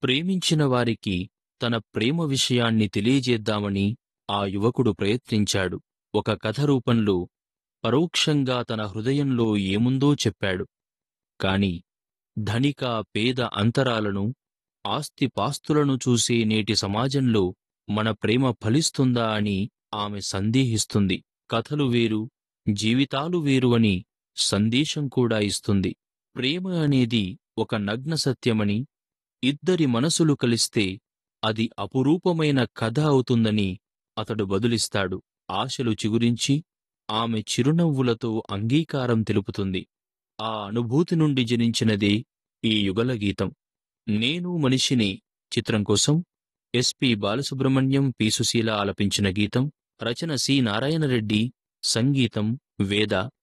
ప్రేమించిన వారికి తన ప్రేమ విషయాన్ని తెలియజేద్దామని ఆ యువకుడు ప్రయత్నించాడు ఒక కథ రూపంలో పరోక్షంగా తన హృదయంలో ఏముందో చెప్పాడు కాని ధనిక పేద అంతరాలను ఆస్తిపాస్తులను చూసే నేటి సమాజంలో మన ప్రేమ ఫలిస్తుందా అని ఆమె సందేహిస్తుంది కథలు వేరు జీవితాలు వేరు అని సందేశం కూడా ఇస్తుంది ప్రేమ అనేది ఒక నగ్న సత్యమని ఇద్దరి మనసులు కలిస్తే అది అపురూపమైన కథ అవుతుందని అతడు బదులిస్తాడు ఆశలు చిగురించి ఆమె చిరునవ్వులతో అంగీకారం తెలుపుతుంది ఆ అనుభూతి నుండి జనించినదే ఈ యుగల గీతం నేను మనిషిని చిత్రం కోసం ఎస్పి బాలసుబ్రహ్మణ్యం పి సుశీల ఆలపించిన గీతం రచన సి నారాయణరెడ్డి సంగీతం వేద